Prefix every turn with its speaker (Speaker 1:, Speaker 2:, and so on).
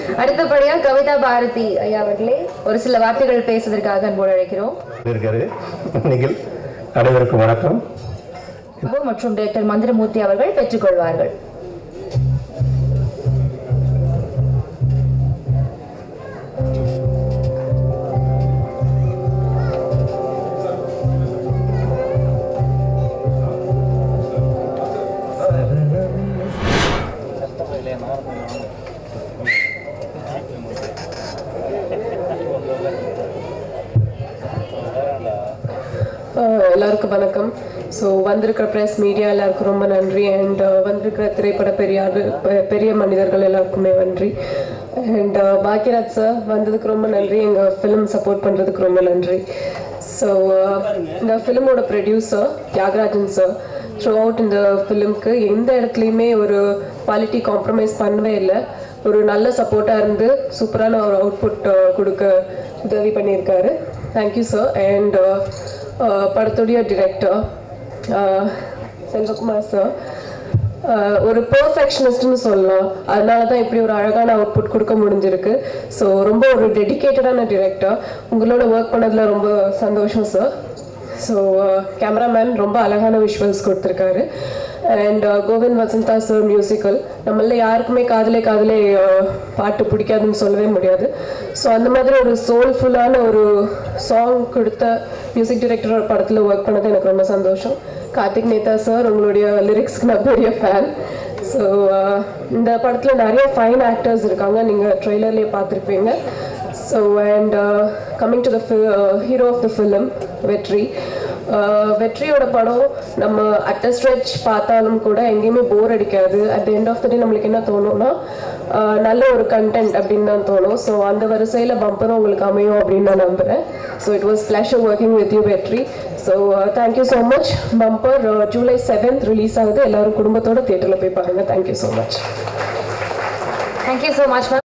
Speaker 1: அடுத்தபடியா கவிதா பாரதி ஐயா அவர்களே ஒரு சில வார்த்தைகள் பேசுவதற்காக அன்போடு அழைக்கிறோம்
Speaker 2: இருக்கிறது நீங்கள் அனைவருக்கும் வணக்கம்
Speaker 1: பிரபு மற்றும் டைரக்டர் மந்திரமூர்த்தி அவர்கள் பெற்றுக்கொள்வார்கள்
Speaker 3: ஆஹ் எல்லாருக்கும் வணக்கம் ஸோ வந்திருக்கிற ப்ரெஸ் மீடியா எல்லாருக்கும் ரொம்ப நன்றி அண்ட் வந்திருக்கிற திரைப்பட பெரிய பெரிய மனிதர்கள் எல்லாருக்குமே நன்றி அண்ட் பாக்யராஜ் சார் வந்ததுக்கு ரொம்ப நன்றி எங்கள் ஃபிலிம் சப்போர்ட் பண்ணுறதுக்கு ரொம்ப நன்றி ஸோ இந்த ஃபிலிமோட producer Thiagarajan sir throughout இந்த ஃபிலிம்க்கு எந்த இடத்துலையுமே ஒரு குவாலிட்டி காம்ப்ரமைஸ் பண்ணவே இல்லை ஒரு நல்ல சப்போர்ட்டாக இருந்து சூப்பரான ஒரு அவுட்புட் கொடுக்க உதவி பண்ணியிருக்காரு தேங்க்யூ சார் அண்ட் படத்துடைய டிரெக்டர் செல்வகுமார் சார் ஒரு பர்ஃபெக்ஷனிஸ்ட்னு சொல்லலாம் அதனால தான் இப்படி ஒரு அழகான அவுட்புட் கொடுக்க முடிஞ்சிருக்கு ஸோ ரொம்ப ஒரு டெடிக்கேட்டடான டிரெக்டர் உங்களோட ஒர்க் பண்ணதில் ரொம்ப சந்தோஷம் சார் ஸோ கேமராமேன் ரொம்ப அழகான விஷுவல்ஸ் கொடுத்துருக்காரு and Govind Vasantha sir musical நம்மள யாருக்குமே காதலே காதலே அஹ், பாட்டு பிடிக்காதுன்னு சொல்லவே முடியாது ஸோ அந்த மாதிரி ஒரு சோல்ஃபுல்லான ஒரு சாங் கொடுத்த மியூசிக் டைரக்டர் படத்தில் ஒர்க் பண்ணது எனக்கு ரொம்ப சந்தோஷம் கார்த்திக் நேதா சார் உங்களுடைய லிரிக்ஸ்க்கு நான் பெரிய ஃபேன் ஸோ இந்த படத்தில் நிறைய ஃபைன் ஆக்டர்ஸ் இருக்காங்க நீங்கள் ட்ரெய்லர்லேயே பார்த்துருப்பீங்க so and coming to the hero of the film Vetri Uh, வெற்றியோட படம் நம்ம அட் ஸ்ட்ரெச் பார்த்தாலும் கூட எங்கேயுமே போர் அடிக்காது at end of the day நம்மளுக்கு என்ன தோணும்னா uh, நல்ல ஒரு கண்டென்ட் அப்படின்னு தான் தோணும் ஸோ அந்த வரிசையில் பம்பரும் உங்களுக்கு அமையும் அப்படின்னு நான் நம்புகிறேன் so it was pleasure working with you Vetri so thank you so much bumper July seventh release ஆகுது எல்லாரும் குடும்பத்தோட தியேட்டரில் போய் பாருங்கள் thank you so much
Speaker 1: thank you so much ma'am